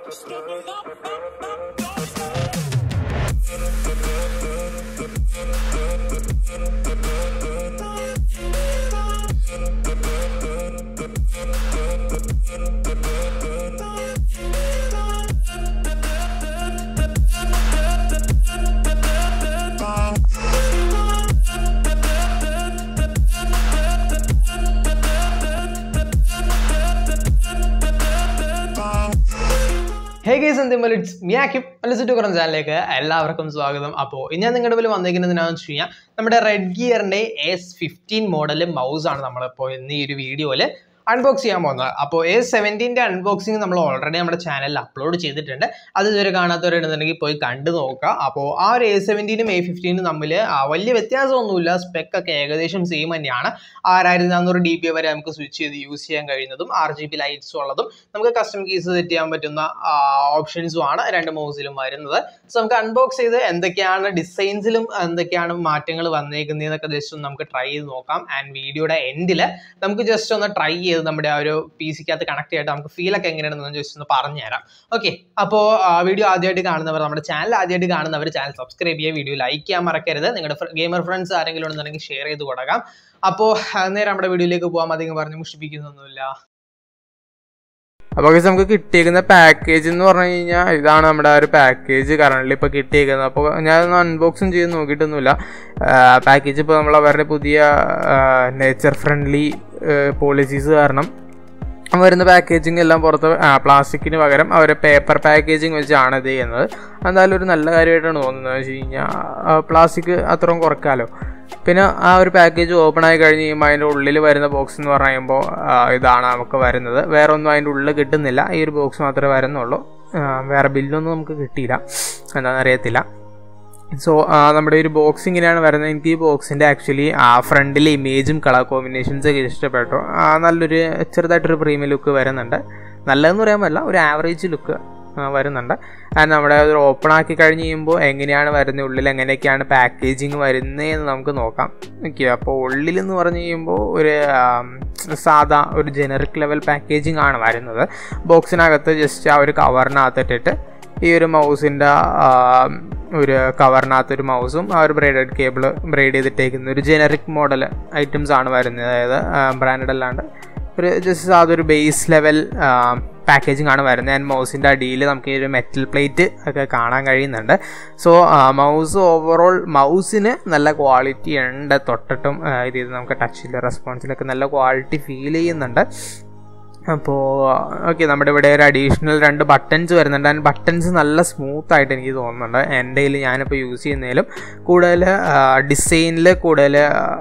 ഹേ guys എന്തെങ്കിലും it's മിയാക്കിം അലസിറ്റ് കുറഞ്ഞ ചാനലിലേക്ക് എല്ലാവർക്കും സ്വാഗതം അപ്പോൾ ഇന്ന് ഞാൻ നിങ്ങളുടെ മുമ്പിൽ വന്നിരിക്കുന്നത് എന്താണെന്ന് വെച്ച് കഴിഞ്ഞാൽ നമ്മുടെ റെഡ് ഗിയറിൻ്റെ എസ് ഫിഫ്റ്റീൻ മോഡൽ മൗസ് ആണ് നമ്മളിപ്പോൾ ഇന്ന് ഈ ഒരു വീഡിയോയിൽ അൺബോക്സ് ചെയ്യാൻ പോകുന്നത് അപ്പോൾ എ സെവൻറ്റീൻ്റെ അൺബോക്സിങ് നമ്മൾ ഓൾറെഡി നമ്മുടെ ചാനലിൽ അപ്ലോഡ് ചെയ്തിട്ടുണ്ട് അത് ഇതുവരെ കാണാത്തവരുണ്ടെന്നുണ്ടെങ്കിൽ പോയി കണ്ടു നോക്കുക അപ്പോൾ ആ ഒരു എ സെവൻറ്റീനും എ ഫിഫ്റ്റീനും തമ്മിൽ ആ, വലിയ വ്യത്യാസമൊന്നുമില്ല സ്പെക്ക് ഒക്കെ ഏകദേശം സെയിം തന്നെയാണ് ആറായിരത്തി നാനൂറ് ഡി ബി വരെ നമുക്ക് സ്വിച്ച് ചെയ്ത് യൂസ് ചെയ്യാൻ കഴിയുന്നതും ആർ ജി ബി ലൈറ്റ്സും ഉള്ളതും നമുക്ക് കസ്റ്റം കീസ് സെറ്റ് ചെയ്യാൻ പറ്റുന്ന ഓപ്ഷൻസും ആണ് രണ്ട് മൗസിലും വരുന്നത് സോ നമുക്ക് അൺബോക്സ് ചെയ്ത് എന്തൊക്കെയാണ് ഡിസൈൻസിലും എന്തൊക്കെയാണ് മാറ്റങ്ങൾ വന്നേക്കുന്നതെന്നൊക്കെ ജസ്റ്റ് ഒന്ന് നമുക്ക് ട്രൈ ചെയ്ത് നോക്കാം ആൻഡ് വീഡിയോയുടെ എൻഡിൽ നമുക്ക് ജസ്റ്റ് ഒന്ന് ട്രൈ ചെയ്ത് നമ്മുടെ ആ ഒരു പി സിക്കകത്ത് കണക്ട് ചെയ്തിട്ട് നമുക്ക് ഫീലൊക്കെ എങ്ങനെയാണെന്ന് ജസ്റ്റ് ഒന്ന് പറഞ്ഞുതരാം ഓക്കെ അപ്പോൾ വീഡിയോ ആദ്യമായിട്ട് കാണുന്നവർ നമ്മുടെ ചാനൽ ആദ്യമായിട്ട് കാണുന്നവർ ചാനൽ സബ്സ്ക്രൈബ് ചെയ്യുക വീഡിയോ ലൈക്ക് ചെയ്യാൻ മറക്കരുത് നിങ്ങളുടെ ഗെയിമർ ഫ്രണ്ട്സ് ആരെങ്കിലും ഉണ്ടെന്നുണ്ടെങ്കിൽ ഷെയർ ചെയ്ത് കൊടുക്കാം അപ്പോൾ നേരെ നമ്മുടെ വീഡിയോയിലേക്ക് പോകാം അധികം പറഞ്ഞ് മുഷിപ്പിക്കുന്നൊന്നുമില്ല അപ്പോൾ guys നമുക്ക് കിട്ടിയേക്കുന്ന പാക്കേജ് എന്ന് പറഞ്ഞു കഴിഞ്ഞാൽ ഇതാണ് നമ്മുടെ ആ ഒരു പാക്കേജ് കറണ്ട്ലി ഇപ്പോൾ കിട്ടിയേക്കുന്നത് അപ്പോൾ ഞാനൊന്ന് അൺബോക്സും ചെയ്ത് നോക്കിയിട്ടൊന്നുമില്ല പാക്കേജ് ഇപ്പോൾ നമ്മൾ അവരുടെ പുതിയ നേച്ചർ ഫ്രണ്ട്ലി പോളിസീസ് കാരണം വരുന്ന പാക്കേജിങ് എല്ലാം പുറത്ത് പ്ലാസ്റ്റിക്കിന് പകരം അവർ പേപ്പർ പാക്കേജിങ് വെച്ചാണ് ഇത് ചെയ്യുന്നത് എന്തായാലും ഒരു നല്ല കാര്യമായിട്ടാണ് തോന്നുന്നത് വെച്ച് കഴിഞ്ഞാൽ പ്ലാസ്റ്റിക് അത്രയും കുറക്കാമല്ലോ പിന്നെ ആ ഒരു പാക്കേജ് ഓപ്പൺ ആയി കഴിഞ്ഞ് കഴിയുമ്പോൾ അതിൻ്റെ ഉള്ളിൽ വരുന്ന ബോക്സ് എന്ന് പറയുമ്പോൾ ഇതാണ് നമുക്ക് വരുന്നത് വേറെ ഒന്നും അതിൻ്റെ ഉള്ളിൽ കിട്ടുന്നില്ല ഈ ഒരു ബോക്സ് മാത്രമേ വരുന്നുള്ളൂ ആ, വേറെ ബില്ലൊന്നും നമുക്ക് കിട്ടിയില്ല എന്താണെന്ന് അറിയത്തില്ല സോ നമ്മുടെ ഒരു ബോക്സ് ഇങ്ങനെയാണ് വരുന്നത് എനിക്ക് ഈ ബോക്സിൻ്റെ ആക്ച്വലി ആ ഫ്രണ്ടിലെ ഇമേജും കളർ കോമ്പിനേഷൻസ് ഒക്കെ ഇഷ്ടപ്പെട്ടു ആ, നല്ലൊരു ചെറുതായിട്ടൊരു പ്രീമിയം ലുക്ക് വരുന്നുണ്ട് നല്ലതെന്ന് പറയാൻ പറ്റില്ല ഒരു ആവറേജ് ലുക്ക് വരുന്നുണ്ട് ആൻഡ് നമ്മുടെ അത് ഓപ്പൺ ആക്കി കഴിഞ്ഞ് കഴിയുമ്പോൾ എങ്ങനെയാണ് വരുന്നത് ഉള്ളിൽ എങ്ങനെയൊക്കെയാണ് പാക്കേജിങ് വരുന്നതെന്ന് നമുക്ക് നോക്കാം ഓക്കെ അപ്പോൾ ഉള്ളിലെന്ന് പറഞ്ഞു കഴിയുമ്പോൾ ഒരു ആം, സാധാ ഒരു ജനറിക് ലെവൽ പാക്കേജിങ് ആണ് വരുന്നത് ബോക്സിനകത്ത് ജസ്റ്റ് ആ ഒരു കവറിനകത്തിട്ടിട്ട് ഈ ഒരു മൗസിൻ്റെ ഒരു കവറിനകത്ത് ഒരു മൗസും ആ ഒരു ബ്രൈഡഡ് കേബിൾ ബ്രൈഡ് ചെയ്തിട്ടേക്കുന്ന ഒരു ജനറിക് മോഡൽ ഐറ്റംസ് ആണ് വരുന്നത് അതായത് ബ്രാൻഡഡ് അല്ലാണ്ട് ഒരു ജസ്റ്റ് അതൊരു ബേസ് ലെവൽ പാക്കേജിംഗ് ആണ് വരുന്നത് ആൻഡ് മൗസിൻ്റെ അടിയിൽ നമുക്ക് ഈ ഒരു മെറ്റൽ പ്ലേറ്റ് ഒക്കെ കാണാൻ കഴിയുന്നുണ്ട് സോ മൗസ് ഓവറോൾ മൗസിന് നല്ല ക്വാളിറ്റി ഉണ്ട് തൊട്ടിട്ടും ആ, ഇത് ചെയ്ത് നമുക്ക് ടച്ചിൽ റെസ്പോൺസിലൊക്കെ നല്ല ക്വാളിറ്റി ഫീൽ ചെയ്യുന്നുണ്ട് അപ്പോൾ ഓക്കെ നമ്മുടെ ഇവിടെ ഒരു അഡീഷണൽ രണ്ട് ബട്ടൺസ് വരുന്നുണ്ട് ആൻഡ് ബട്ടൺസ് നല്ല സ്മൂത്ത് ആയിട്ട് എനിക്ക് തോന്നുന്നുണ്ട് എൻ്റെ കയ്യിൽ ഞാനിപ്പോൾ യൂസ് ചെയ്യുന്നതിലും കൂടുതൽ ഡിസൈനിൽ കൂടുതൽ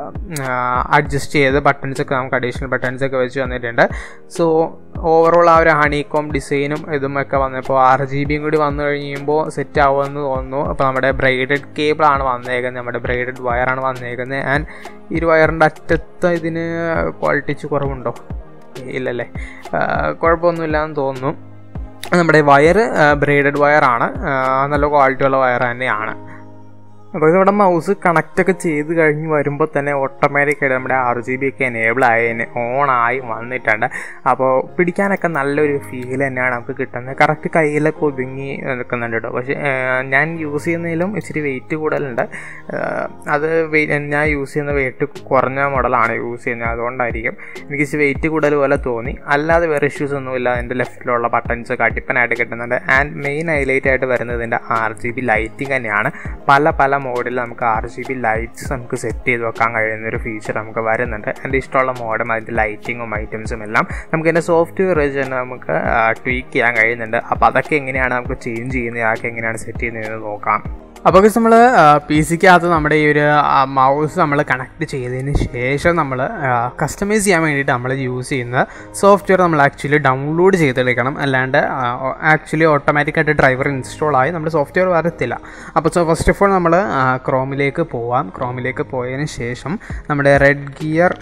അഡ്ജസ്റ്റ് ചെയ്ത് ബട്ടൺസ് ഒക്കെ നമുക്ക് അഡീഷണൽ ബട്ടൺസ് ഒക്കെ വെച്ച് വന്നിട്ടുണ്ട് സോ ഓവറോൾ ആ ഒരു ഹണികോം ഡിസൈനും ഇതും ഒക്കെ വന്നപ്പോൾ ആറ് ജി ബിയും കൂടി വന്നു കഴിയുമ്പോൾ സെറ്റ് ആവുമെന്ന് തോന്നുന്നു അപ്പോൾ നമ്മുടെ ബ്രൈഡഡ് കേബിളാണ് വന്നേക്കുന്നത് നമ്മുടെ ബ്രൈഡഡ് വയറാണ് വന്നേക്കുന്നത് ആൻഡ് ഈ ഒരു വയറിൻ്റെ അറ്റത്ത് ഇതിന് ക്വാളിറ്റി കുറവുണ്ടോ ഇല്ലല്ലേ ആ, കുഴപ്പമൊന്നുമില്ല എന്ന് തോന്നുന്നു നമ്മുടെ വയർ ബ്രേഡഡ് വയറാണ് നല്ല ക്വാളിറ്റിയുള്ള വയർ തന്നെയാണ് അപ്പോൾ ഇത് നമ്മുടെ മൗസ് കണക്റ്റ് ഒക്കെ ചെയ്ത് കഴിഞ്ഞ് വരുമ്പോൾ തന്നെ ഓട്ടോമാറ്റിക്കായിട്ട് നമ്മുടെ ആർ ജി ബി ഒക്കെ എനേബിൾ ആയി ഓണായി വന്നിട്ടുണ്ട് അപ്പോൾ പിടിക്കാനൊക്കെ നല്ലൊരു ഫീൽ തന്നെയാണ് നമുക്ക് കിട്ടുന്നത് കറക്റ്റ് കയ്യിലൊക്കെ ഒതുങ്ങി നിൽക്കുന്നുണ്ട് കേട്ടോ പക്ഷേ ആ, ഞാൻ യൂസ് ചെയ്യുന്നതിലും ഇച്ചിരി വെയിറ്റ് കൂടുതലുണ്ട് ആ, അത് വെ- ഞാൻ യൂസ് ചെയ്യുന്ന വെയിറ്റ് കുറഞ്ഞ മോഡലാണ് യൂസ് ചെയ്യുന്നത് അതുകൊണ്ടായിരിക്കും എനിക്ക് ഇച്ചിരി വെയിറ്റ് കൂടുതൽ പോലെ തോന്നി അല്ലാതെ വേറെ ഇഷ്യൂസ് ഒന്നുമില്ല എൻ്റെ ലെഫ്റ്റിലുള്ള ബട്ടൺസ് കട്ടിപ്പനായിട്ട് കിട്ടുന്നുണ്ട് ആൻഡ് മെയിൻ ഹൈലൈറ്റ് ആയിട്ട് വരുന്നത് ഇതിൻ്റെ ആർ ജി ബി ലൈറ്റിംഗ് തന്നെയാണ് പല പല മോഡിൽ നമുക്ക് ആർ ജി ബി ലൈറ്റ്സ് നമുക്ക് സെറ്റ് ചെയ്ത് വെക്കാൻ കഴിയുന്ന ഒരു ഫീച്ചർ നമുക്ക് വരുന്നുണ്ട് എൻ്റെ ഇഷ്ടമുള്ള മോഡും അതിൻ്റെ ലൈറ്റിങ്ങും ഐറ്റംസും എല്ലാം നമുക്ക് എൻ്റെ സോഫ്റ്റ്വെയർ വെച്ച് തന്നെ നമുക്ക് ട്വീക്ക് ചെയ്യാൻ കഴിയുന്നുണ്ട് അപ്പോൾ അതൊക്കെ എങ്ങനെയാണ് നമുക്ക് ചേഞ്ച് ചെയ്യുന്നത് അതൊക്കെ എങ്ങനെയാണ് സെറ്റ് ചെയ്യുന്നതെന്ന് നോക്കാം അപ്പോൾ നമ്മൾ പി സിക്കകത്ത് നമ്മുടെ ഈ ഒരു മൗസ് നമ്മൾ കണക്ട് ചെയ്തതിന് ശേഷം നമ്മൾ കസ്റ്റമൈസ് ചെയ്യാൻ വേണ്ടിയിട്ട് നമ്മൾ യൂസ് ചെയ്യുന്ന സോഫ്റ്റ്വെയർ നമ്മൾ ആക്ച്വലി ഡൗൺലോഡ് ചെയ്തെടുക്കണം അല്ലാണ്ട് ആക്ച്വലി ഓട്ടോമാറ്റിക്കായിട്ട് ഡ്രൈവർ ഇൻസ്റ്റാൾ ആയി നമ്മുടെ സോഫ്റ്റ്വെയർ വരത്തില്ല അപ്പോൾ സോ ഫസ്റ്റ് ഓഫ് ഓൾ നമ്മൾ ക്രോമിലേക്ക് പോവാം ക്രോമിലേക്ക് പോയതിന് ശേഷം നമ്മുടെ റെഡ് ഗിയർ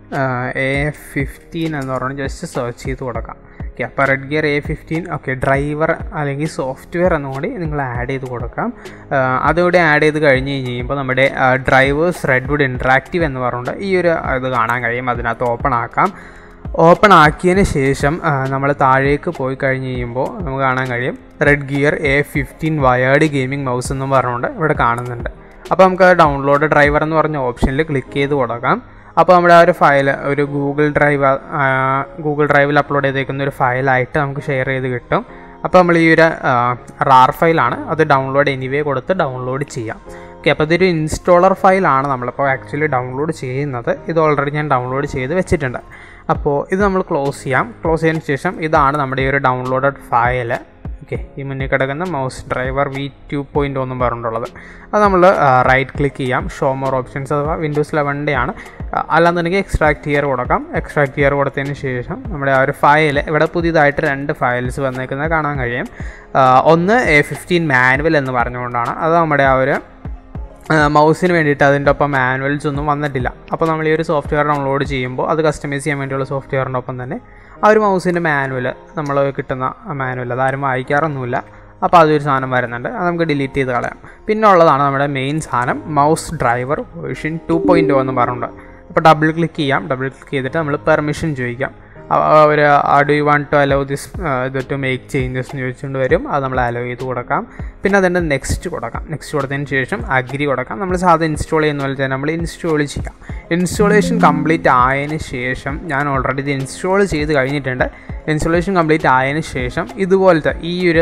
എ ഫിഫ്റ്റീൻ എന്ന് പറഞ്ഞ് ജസ്റ്റ് സെർച്ച് ചെയ്ത് കൊടുക്കാം ഓക്കെ അപ്പോൾ red gear A fifteen okay driver അല്ലെങ്കിൽ സോഫ്റ്റ്വെയർ എന്നുകൂടി നിങ്ങൾ ആഡ് ചെയ്ത് കൊടുക്കാം ആ, അതുകൂടി ആഡ് ചെയ്ത് കഴിഞ്ഞ് കഴിയുമ്പോൾ നമ്മുടെ ഡ്രൈവേഴ്സ് റെഡ്വുഡ് ഇൻട്രാക്റ്റീവ് എന്ന് പറഞ്ഞുകൊണ്ട് ഈ ഒരു ഇത് കാണാൻ കഴിയും അതിനകത്ത് ഓപ്പൺ ആക്കാം ഓപ്പൺ ആക്കിയതിന് ശേഷം നമ്മൾ താഴേക്ക് പോയി കഴിഞ്ഞ് കഴിയുമ്പോൾ നമുക്ക് കാണാൻ കഴിയും red gear A fifteen wired gaming mouse എന്നും പറഞ്ഞുകൊണ്ട് ഇവിടെ കാണുന്നുണ്ട് അപ്പോൾ നമുക്ക് ഡൗൺലോഡ് ഡ്രൈവർ എന്ന് പറഞ്ഞ ഓപ്ഷനിൽ ക്ലിക്ക് ചെയ്ത് കൊടുക്കാം അപ്പോൾ നമ്മുടെ ആ ഒരു ഫയൽ ഒരു ഗൂഗിൾ ഡ്രൈവ് ഗൂഗിൾ ഡ്രൈവിൽ അപ്ലോഡ് ചെയ്തേക്കുന്ന ഒരു ഫയലായിട്ട് നമുക്ക് ഷെയർ ചെയ്ത് കിട്ടും അപ്പോൾ നമ്മൾ ഈ ഒരു റാർ ഫയലാണ് അത് ഡൗൺലോഡ് എനിവേ കൊടുത്ത് ഡൗൺലോഡ് ചെയ്യാം ഓക്കെ അപ്പോൾ ഇതൊരു ഇൻസ്റ്റോളർ ഫയലാണ് നമ്മളിപ്പോൾ ആക്ച്വലി ഡൗൺലോഡ് ചെയ്യുന്നത് ഇത് ഓൾറെഡി ഞാൻ ഡൗൺലോഡ് ചെയ്ത് വെച്ചിട്ടുണ്ട് അപ്പോൾ ഇത് നമ്മൾ ക്ലോസ് ചെയ്യാം ക്ലോസ് ചെയ്തതിന് ശേഷം ഇതാണ് നമ്മുടെ ഈ ഒരു ഡൗൺലോഡഡ് ഫയൽ ഓക്കെ ഈ മുന്നിൽ കിടക്കുന്ന mouse driver V two point ഒന്നും പറഞ്ഞിട്ടുള്ളത് അത് നമ്മൾ റൈറ്റ് ക്ലിക്ക് ചെയ്യാം ഷോ മോർ ഓപ്ഷൻസ് അഥവാ വിൻഡോസ് ലെവൻ്റെ ആണ് അല്ലാന്നുണ്ടെങ്കിൽ എക്സ്ട്രാക്ട് ഇയർ കൊടുക്കാം എക്സ്ട്രാക്ട് ഇയർ കൊടുത്തതിന് ശേഷം നമ്മുടെ ആ ഒരു ഫയൽ ഇവിടെ പുതിയതായിട്ട് രണ്ട് ഫയൽസ് വന്നേക്കുന്നത് കാണാൻ കഴിയും ഒന്ന് എ ഫിഫ്റ്റീൻ മാനുവൽ എന്ന് പറഞ്ഞുകൊണ്ടാണ് അത് നമ്മുടെ ആ ഒരു മൗസിന് വേണ്ടിയിട്ട് അതിൻ്റെ ഒപ്പം മാനുവൽസ് ഒന്നും വന്നിട്ടില്ല അപ്പോൾ നമ്മൾ ഈ ഒരു സോഫ്റ്റ്വെയർ ഡൗൺലോഡ് ചെയ്യുമ്പോൾ അത് കസ്റ്റമൈസ് ചെയ്യാൻ വേണ്ടിയുള്ള സോഫ്റ്റ്വെയറിൻ്റെ ഒപ്പം തന്നെ ആ ഒരു മൗസിൻ്റെ മാനുവൽ നമ്മൾ കിട്ടുന്ന മാനുവൽ അതാരും വായിക്കാറൊന്നുമില്ല അപ്പോൾ അതൊരു സാധനം വരുന്നുണ്ട് അത് നമുക്ക് ഡിലീറ്റ് ചെയ്ത് കളയാം പിന്നെ ഉള്ളതാണ് നമ്മുടെ മെയിൻ സാധനം mouse driver version two point എന്ന് പറഞ്ഞിട്ടുണ്ട് അപ്പോൾ ഡബിൾ ക്ലിക്ക് ചെയ്യാം ഡബിൾ ക്ലിക്ക് ചെയ്തിട്ട് നമ്മൾ പെർമിഷൻ ചോദിക്കാം അവർ do you want to allow this ഇത് ടു മേക്ക് ചേഞ്ചസ് എന്ന് ചോദിച്ചുകൊണ്ട് വരും അത് നമ്മൾ അലോ ചെയ്ത് കൊടുക്കാം പിന്നെ അതിൻ്റെ നെക്സ്റ്റ് കൊടുക്കാം നെക്സ്റ്റ് കൊടുത്തതിന് ശേഷം അഗ്രി കൊടുക്കാം നമ്മൾ സാധാരണ ഇൻസ്റ്റാൾ ചെയ്യുന്ന പോലെ തന്നെ നമ്മൾ ഇൻസ്റ്റാൾ ചെയ്യാം ഇൻസ്റ്റാളേഷൻ കംപ്ലീറ്റ് ആയതിന് ശേഷം ഞാൻ ഓൾറെഡി ഇത് ഇൻസ്റ്റാൾ ചെയ്ത് കഴിഞ്ഞിട്ടുണ്ട് ഇൻസ്റ്റാളേഷൻ കംപ്ലീറ്റ് ആയതിന് ശേഷം ഇതുപോലത്തെ ഈ ഒരു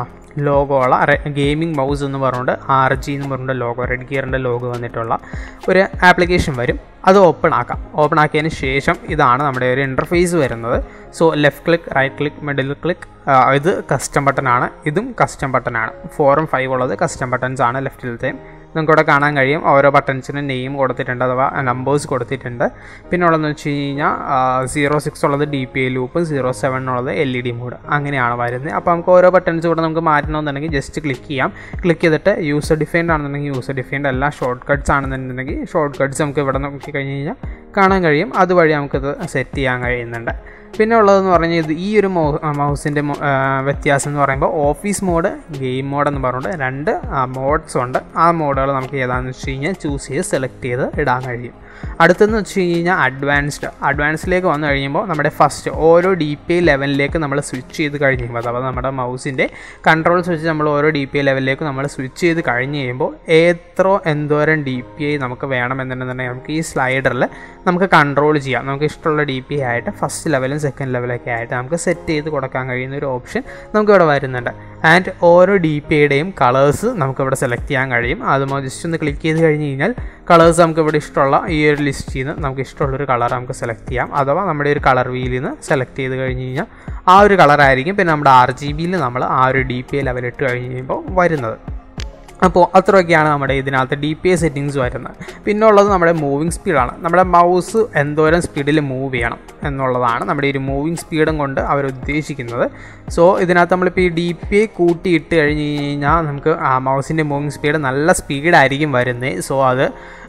ലോഗോ ഉള്ള ഗെയിമിംഗ് മൗസ് എന്ന് പറഞ്ഞുകൊണ്ട് ആർ ജി എന്ന് പറഞ്ഞുകൊണ്ട് ലോഗോ റെഡ് ഗിയറിൻ്റെ ലോഗോ വന്നിട്ടുള്ള ഒരു ആപ്ലിക്കേഷൻ വരും അത് ഓപ്പൺ ആക്കാം ഓപ്പൺ ആക്കിയതിന് ശേഷം ഇതാണ് നമ്മുടെ ഒരു ഇൻ്റർഫേസ് വരുന്നത് so left click right click middle click ഇത് കസ്റ്റം ബട്ടനാണ് ഇതും കസ്റ്റം ബട്ടനാണ് ഫോറും ഫൈവ് ഉള്ളത് കസ്റ്റം ബട്ടൺസ് ആണ് ലെഫ്റ്റിലത്തെയും നിങ്ങൾക്ക് ഇവിടെ കാണാൻ കഴിയും ഓരോ ബട്ടൺസിനും നെയിം കൊടുത്തിട്ടുണ്ട് അഥവാ നമ്പേഴ്സ് കൊടുത്തിട്ടുണ്ട് പിന്നെ ഉള്ളതെന്ന് വെച്ച് കഴിഞ്ഞാൽ സീറോ സിക്സ് ഉള്ളത് D P I loop zero seven ഉള്ളത് എൽ ഇ ഡി മോഡ് അങ്ങനെയാണ് വരുന്നത് അപ്പോൾ നമുക്ക് ഓരോ ബട്ടൺസ് കൂടെ നമുക്ക് മാറ്റണമെന്നുണ്ടെങ്കിൽ ജസ്റ്റ് ക്ലിക്ക് ചെയ്യാം ക്ലിക്ക് ചെയ്തിട്ട് യൂസർ ഡിഫൈൻഡ് ആണെന്നുണ്ടെങ്കിൽ യൂസർ ഡിഫൈൻഡ് അല്ല ഷോർട്ട് കട്ട്സ് ആണെന്നുണ്ടെങ്കിൽ ഷോർട്ട് കട്ട്സ് നമുക്ക് ഇവിടെ നോക്കി കഴിഞ്ഞ് കഴിഞ്ഞാൽ കാണാൻ കഴിയും അതുവഴി നമുക്കിത് സെറ്റ് ചെയ്യാൻ കഴിയുന്നുണ്ട് പിന്നെ ഉള്ളതെന്ന് പറഞ്ഞാൽ ഇത് ഈ ഒരു മൗ മൗസിൻ്റെ വ്യത്യാസം എന്ന് പറയുമ്പോൾ ഓഫീസ് മോഡ് ഗെയിം മോഡ് എന്ന് പറഞ്ഞുകൊണ്ട് രണ്ട് മോഡ്സ് ഉണ്ട് ആ മോഡുകൾ നമുക്ക് ഏതാണെന്ന് വെച്ച് കഴിഞ്ഞാൽ ചൂസ് ചെയ്ത് സെലക്ട് ചെയ്ത് ഇടാൻ കഴിയും അടുത്തെന്ന് വെച്ച് കഴിഞ്ഞാൽ അഡ്വാൻസ്ഡ് അഡ്വാൻസിലേക്ക് വന്നു കഴിയുമ്പോൾ നമ്മുടെ ഫസ്റ്റ് ഓരോ ഡി പി ഐ ലെവലിലേക്ക് നമ്മൾ സ്വിച്ച് ചെയ്ത് കഴിഞ്ഞ് കഴിയുമ്പോൾ അഥവാ നമ്മുടെ മൗസിൻ്റെ കൺട്രോൾസ് വെച്ച് നമ്മൾ ഓരോ ഡി പി ഐ ലെവലിലേക്ക് നമ്മൾ സ്വിച്ച് ചെയ്ത് കഴിഞ്ഞ് കഴിയുമ്പോൾ എത്ര എന്തോരം ഡി പി ഐ നമുക്ക് വേണമെന്നുണ്ടെന്നുണ്ടെങ്കിൽ നമുക്ക് ഈ സ്ലൈഡറിൽ നമുക്ക് കൺട്രോൾ ചെയ്യാം നമുക്ക് ഇഷ്ടമുള്ള ഡി പി ഐ ആയിട്ട് ഫസ്റ്റ് ലെവലും സെക്കൻഡ് ലെവലൊക്കെ ആയിട്ട് നമുക്ക് സെറ്റ് ചെയ്ത് കൊടുക്കാൻ കഴിയുന്ന ഒരു ഓപ്ഷൻ നമുക്ക് ഇവിടെ വരുന്നുണ്ട് ആൻഡ് ഓരോ ഡി പി ഐയുടെയും കളേഴ്സ് നമുക്ക് ഇവിടെ സെലക്ട് ചെയ്യാൻ കഴിയും അത് ജസ്റ്റ് ഒന്ന് ക്ലിക്ക് ചെയ്ത് കഴിഞ്ഞ് കഴിഞ്ഞാൽ കളേഴ്സ് നമുക്ക് ഇവിടെ ഇഷ്ടമുള്ള ഈ ഒരു ലിസ്റ്റിൽ നിന്ന് നമുക്ക് ഇഷ്ടമുള്ളൊരു കളർ നമുക്ക് സെലക്ട് ചെയ്യാം അഥവാ നമ്മുടെ ഒരു കളർ വീലിൽ നിന്ന് സെലക്ട് ചെയ്ത് കഴിഞ്ഞ് കഴിഞ്ഞാൽ ആ ഒരു കളറായിരിക്കും പിന്നെ നമ്മുടെ ആർ ജി ബിയിൽ നമ്മൾ ആ ഒരു ഡി പി ഐ ലെവലിട്ട് കഴിഞ്ഞ് കഴിയുമ്പോൾ വരുന്നത് അപ്പോൾ അത്രയൊക്കെയാണ് നമ്മുടെ ഇതിനകത്ത് ഡി പി ഐ സെറ്റിങ്സ് വരുന്നത് പിന്നെ ഉള്ളത് നമ്മുടെ മൂവിങ് സ്പീഡാണ് നമ്മുടെ മൗസ് എന്തോരം സ്പീഡിൽ മൂവ് ചെയ്യണം എന്നുള്ളതാണ് നമ്മുടെ ഈ ഒരു മൂവിങ് സ്പീഡും കൊണ്ട് അവർ ഉദ്ദേശിക്കുന്നത് സോ ഇതിനകത്ത് നമ്മളിപ്പോൾ ഈ ഡി പി ഐ കൂട്ടിയിട്ട് കഴിഞ്ഞ് കഴിഞ്ഞാൽ നമുക്ക് ആ മൗസിൻ്റെ മൂവിങ് സ്പീഡ് നല്ല സ്പീഡായിരിക്കും വരുന്നത് സോ അത്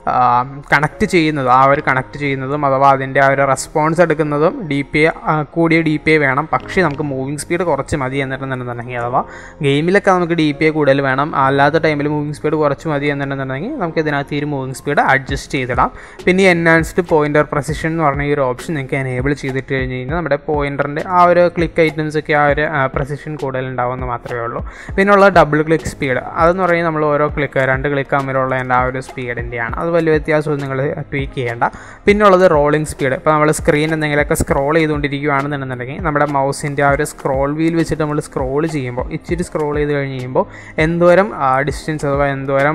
കണക്ട് ചെയ്യുന്നത് ആ ഒരു കണക്ട് ചെയ്യുന്നതും അഥവാ അതിൻ്റെ ആ ഒരു റെസ്പോൺസ് എടുക്കുന്നതും ഡി പി കൂടിയ ഡി പി വേണം പക്ഷേ നമുക്ക് മൂവിങ് സ്പീഡ് കുറച്ച് മതി എന്നിട്ടുണ്ടെന്നുണ്ടെങ്കിൽ അഥവാ ഗെയിമിലൊക്കെ നമുക്ക് ഡി പി കൂടുതൽ വേണം അല്ലാത്ത ടൈമിൽ മൂവിങ് സ്പീഡ് കുറച്ച് മതി എന്നുണ്ടെന്നുണ്ടെങ്കിൽ നമുക്ക് ഇതിനകത്ത് ഈ ഒരു മൂവിങ് സ്പീഡ് അഡ്ജസ്റ്റ് ചെയ്തിടാം പിന്നെ എൻഹാൻസ്ഡ് പോയിൻ്റർ പ്രസിഷൻ എന്ന് പറഞ്ഞ ഈ ഒരു ഓപ്ഷൻ നിങ്ങൾക്ക് എനേബിൾ ചെയ്തിട്ട് കഴിഞ്ഞ് കഴിഞ്ഞാൽ നമ്മുടെ പോയിൻ്ററിൻ്റെ ആ ഒരു ക്ലിക്ക് ഐറ്റംസ് ഒക്കെ ആ ഒരു പ്രസിഷൻ കൂടുതൽ ഉണ്ടാവുമെന്ന് മാത്രമേ ഉള്ളൂ പിന്നെ ഉള്ള ഡബിൾ ക്ലിക്ക് സ്പീഡ് അതെന്ന് പറഞ്ഞാൽ നമ്മൾ ഓരോ ക്ലിക്ക് രണ്ട് ക്ലിക്ക് തമ്മിലുള്ള എൻ്റെ ആ ഒരു സ്പീഡിൻ്റെയാണ് അത് വലിയ വ്യത്യാസമൊന്നും നിങ്ങൾ ട്വീക്ക് ചെയ്യേണ്ട പിന്നെ ഉള്ളത് റോളിംഗ് സ്പീഡ് ഇപ്പോൾ നമ്മൾ സ്ക്രീൻ എന്തെങ്കിലുമൊക്കെ സ്ക്രോൾ ചെയ്തുകൊണ്ടിരിക്കുകയാണെന്നുണ്ടെന്നുണ്ടെങ്കിൽ നമ്മുടെ മൗസിൻ്റെ ആ ഒരു സ്ക്രോൾ വീൽ വെച്ചിട്ട് നമ്മൾ സ്ക്രോൾ ചെയ്യുമ്പോൾ ഇച്ചിരി സ്ക്രോൾ ചെയ്ത് കഴിഞ്ഞ് കഴിയുമ്പോൾ എന്തോരം ഡിസ്റ്റൻസ് അഥവാ എന്തോരം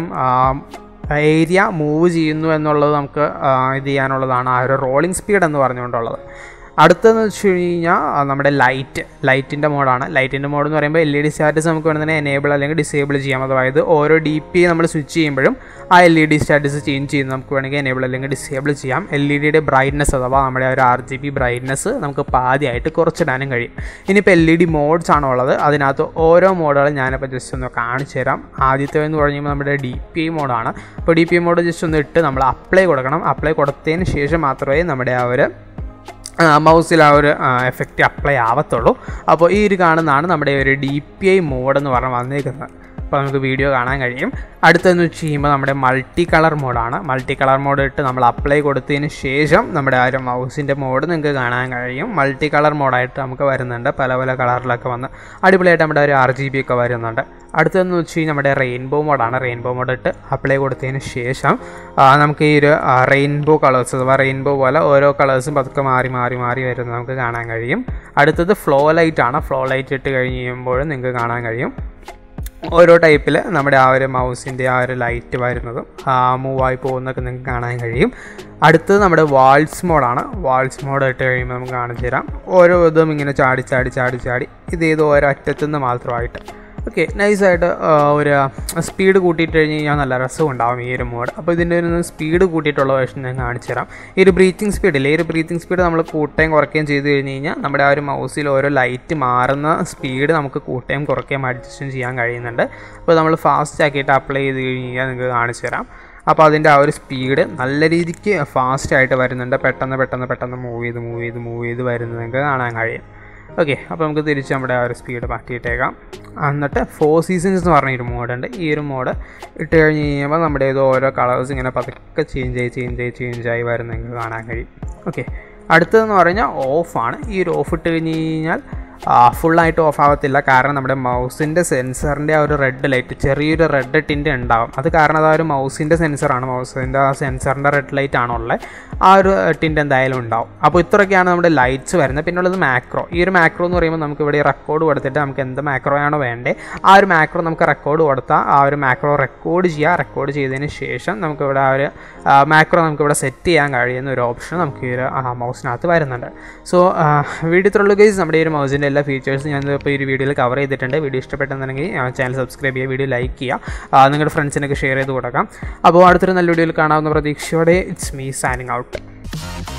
ഏരിയ മൂവ് ചെയ്യുന്നു എന്നുള്ളത് നമുക്ക് ഇത് ചെയ്യാനുള്ളതാണ് ആ ഒരു റോളിംഗ് സ്പീഡ് എന്ന് പറഞ്ഞുകൊണ്ടുള്ളത് അടുത്തതെന്ന് വെച്ച് കഴിഞ്ഞാൽ നമ്മുടെ ലൈറ്റ് ലൈറ്റിൻ്റെ മോഡാണ് ലൈറ്റിൻ്റെ മോഡ് എന്ന് പറയുമ്പോൾ എൽ ഇ ഡി സ്റ്റാറ്റസ് നമുക്ക് വേണമെങ്കിൽ എനേബിൾ അല്ലെങ്കിൽ ഡിസേബിൾ ചെയ്യാം അതായത് ഓരോ ഡി പി നമ്മൾ സ്വിച്ച് ചെയ്യുമ്പോഴും ആ L E D status change ചെയ്യുന്ന നമുക്ക് വേണമെങ്കിൽ എനേബിൾ അല്ലെങ്കിൽ ഡിസേബിൾ ചെയ്യാം എൽ ഇ ഡിയുടെ ബ്രൈറ്റ്നസ് അഥവാ നമ്മുടെ ഒരു ആർ ജി ബി ബ്രൈറ്റ്നസ് നമുക്ക് പാതിയായിട്ട് കുറച്ചിടാനും കഴിയും ഇനിയിപ്പോൾ എൽ ഇ ഡി മോഡ്സ് ആണോ ഉള്ളത് അതിനകത്ത് ഓരോ മോഡുകളും ഞാനിപ്പോൾ ജസ്റ്റ് ഒന്ന് കാണിച്ചു തരാം ആദ്യത്തെ എന്ന് പറയുമ്പോൾ നമ്മുടെ ഡി പി ഐ മോഡാണ് അപ്പോൾ D P I mode just ഒന്ന് ഇട്ട് നമ്മൾ അപ്ലൈ കൊടുക്കണം അപ്ലൈ കൊടുത്തതിന് ശേഷം മാത്രമേ നമ്മുടെ ആ ഒരു മൗസിൽ ആ ഒരു എഫക്റ്റ് അപ്ലൈ ആവത്തുള്ളൂ അപ്പോൾ ഈ ഒരു കാണുന്നതാണ് നമ്മുടെ ഒരു ഡി പി ഐ മോഡ് എന്ന് പറഞ്ഞ് വന്നേക്കുന്നത് അപ്പോൾ നമുക്ക് വീഡിയോ കാണാൻ കഴിയും അടുത്തതെന്ന് വെച്ച് കഴിയുമ്പോൾ നമ്മുടെ മൾട്ടി കളർ മോഡാണ് മൾട്ടി കളർ മോഡ് ഇട്ട് നമ്മൾ അപ്ലൈ കൊടുത്തതിന് ശേഷം നമ്മുടെ ആ ഒരു മൗസിൻ്റെ മോഡ് നിങ്ങൾക്ക് കാണാൻ കഴിയും മൾട്ടി കളർ മോഡായിട്ട് നമുക്ക് വരുന്നുണ്ട് പല പല കളറിലൊക്കെ വന്ന് അടിപൊളിയായിട്ട് നമ്മുടെ ഒരു ആർ ജി ബി ഒക്കെ വരുന്നുണ്ട് അടുത്തതെന്ന് വെച്ച് കഴിഞ്ഞാൽ നമ്മുടെ റെയിൻബോ മോഡാണ് റെയിൻബോ മോഡ് ഇട്ട് അപ്ലൈ കൊടുത്തതിന് ശേഷം ആ, നമുക്ക് ഈ ഒരു റെയിൻബോ കളേഴ്സ് അഥവാ റെയിൻബോ പോലെ ഓരോ കളേഴ്സും പതുക്കെ മാറി മാറി മാറി വരുന്നത് നമുക്ക് കാണാൻ കഴിയും അടുത്തത് ഫ്ലോ ലൈറ്റ് ആണ് ഫ്ലോ ലൈറ്റ് ഇട്ട് കഴിഞ്ഞ് കഴിയുമ്പോൾ നിങ്ങൾക്ക് കാണാൻ കഴിയും ഓരോ ടൈപ്പിൽ നമ്മുടെ ആ ഒരു മൗസിൻ്റെ ആ ഒരു ലൈറ്റ് വരുന്നതും മൂവായി പോകുന്നതൊക്കെ നിങ്ങൾക്ക് കാണാൻ കഴിയും അടുത്തത് നമ്മുടെ വാൾസ് മോഡാണ് വാൾസ് മോഡ് ഇട്ട് കഴിയുമ്പോൾ നമുക്ക് കാണിച്ചു തരാം ഓരോ ഇതും ഇങ്ങനെ ചാടി ചാടി ചാടി ചാടി ഇത് ഏത് ഓരോ അറ്റത്തുനിന്ന് മാത്രമായിട്ട് ഓക്കെ നൈസായിട്ട് ഒരു സ്പീഡ് കൂട്ടിയിട്ട് കഴിഞ്ഞ് കഴിഞ്ഞാൽ നല്ല രസം ഉണ്ടാവും ഈ ഒരു മോഡ് അപ്പോൾ ഇതിൻ്റെ ഒരു സ്പീഡ് കൂട്ടിയിട്ടുള്ള വേർഷൻ ഞാൻ കാണിച്ചു തരാം ഈ ഒരു ബ്രീത്തിങ് സ്പീഡില്ലേ ഈ ഒരു ബ്രീത്തിങ് സ്പീഡ് നമ്മൾ കൂട്ടുകയും കുറയ്ക്കുകയും ചെയ്ത് കഴിഞ്ഞ് കഴിഞ്ഞാൽ നമ്മുടെ ആ ഒരു മൗസിൽ ഓരോ ലൈറ്റ് മാറുന്ന സ്പീഡ് നമുക്ക് കൂട്ടുകയും കുറയ്ക്കുകയും അഡ്ജസ്റ്റും ചെയ്യാൻ കഴിയുന്നുണ്ട് അപ്പോൾ നമ്മൾ ഫാസ്റ്റ് ആക്കിയിട്ട് അപ്ലൈ ചെയ്ത് കഴിഞ്ഞ് കഴിഞ്ഞാൽ നിങ്ങൾക്ക് കാണിച്ചു തരാം അപ്പോൾ അതിൻ്റെ ആ ഒരു സ്പീഡ് നല്ല രീതിക്ക് ഫാസ്റ്റ് ആയിട്ട് വരുന്നുണ്ട് പെട്ടെന്ന് പെട്ടെന്ന് പെട്ടെന്ന് മൂവ് ചെയ്ത് മൂവ് ചെയ്ത് മൂവ് ചെയ്ത് വരുന്നത് നിങ്ങൾക്ക് കാണാൻ കഴിയും ഓക്കെ അപ്പോൾ നമുക്ക് തിരിച്ച് നമ്മുടെ ആ ഒരു സ്പീഡ് മാറ്റിയിട്ടേക്കാം എന്നിട്ട് ഫോർ സീസൺസ് എന്ന് പറഞ്ഞൊരു മോഡുണ്ട് ഈ ഒരു മോഡ് ഇട്ട് കഴിഞ്ഞ് കഴിയുമ്പോൾ നമ്മുടെ ഇത് ഓരോ കളേഴ്സ് ഇങ്ങനെ പതുക്കെ ചേഞ്ച് ആയി ചേഞ്ച് ആയി ചേഞ്ച് ആയി വരുന്നത് നിങ്ങൾക്ക് കാണാൻ കഴിയും ഓക്കെ അടുത്തതെന്ന് പറഞ്ഞാൽ ഓഫാണ് ഈ ഒരു ഓഫ് ഇട്ട് കഴിഞ്ഞ് കഴിഞ്ഞാൽ ഫുള്ളായിട്ട് ഓഫ് ആവത്തില്ല കാരണം നമ്മുടെ മൗസിൻ്റെ സെൻസറിൻ്റെ ആ ഒരു റെഡ് ലൈറ്റ് ചെറിയൊരു റെഡ് ടിൻ്റ് ഉണ്ടാവും അത് കാരണം അത് ആ ഒരു മൗസിൻ്റെ സെൻസറാണ് മൗസിൻ്റെ ആ സെൻസറിൻ്റെ റെഡ് ലൈറ്റ് ആണുള്ളത് ആ ഒരു ടിൻ്റ് എന്തായാലും ഉണ്ടാവും അപ്പോൾ ഇത്രയൊക്കെയാണ് നമ്മുടെ ലൈറ്റ്സ് വരുന്നത് പിന്നെ ഉള്ളത് മാക്രോ ഈ ഒരു മാക്രോ എന്ന് പറയുമ്പോൾ നമുക്ക് ഇവിടെ റെക്കോർഡ് കൊടുത്തിട്ട് നമുക്ക് എന്ത് മാക്രോ ആണോ വേണ്ടത് ആ ഒരു മാക്രോ നമുക്ക് റെക്കോർഡ് കൊടുത്താൽ ആ ഒരു മാക്രോ റെക്കോർഡ് ചെയ്യുക റെക്കോർഡ് ചെയ്തതിന് ശേഷം നമുക്ക് ഇവിടെ ആ ഒരു മാക്രോ നമുക്ക് ഇവിടെ സെറ്റ് ചെയ്യാൻ കഴിയുന്ന ഒരു ഓപ്ഷൻ നമുക്ക് ഈ ഒരു മൗസിനകത്ത് വരുന്നുണ്ട് സോ വീഡിയോ ഇത്രയുള്ളൂ ഗൈസ് നമ്മുടെ ഈ ഒരു മൗസിൻ്റെ എല്ലാ ഫീച്ചേഴ്സും ഞാൻ ഇപ്പോൾ ഈ ഒരു വീഡിയോയിൽ കവർ ചെയ്തിട്ടുണ്ട് വീഡിയോ ഇഷ്ടപ്പെട്ടെന്നുണ്ടെങ്കിൽ ചാനൽ സബ്സ്ക്രൈബ് ചെയ്യുക വീഡിയോ ലൈക്ക് ചെയ്യുക ആ, നിങ്ങളുടെ ഫ്രണ്ട്സിനൊക്കെ ഷെയർ ചെയ്ത് കൊടുക്കാം അപ്പോൾ അടുത്തൊരു നല്ല വീഡിയോയിൽ കാണാവുന്ന പ്രതീക്ഷയോടെ ഇറ്റ്സ് മീ സൈനിങ് ഔട്ട്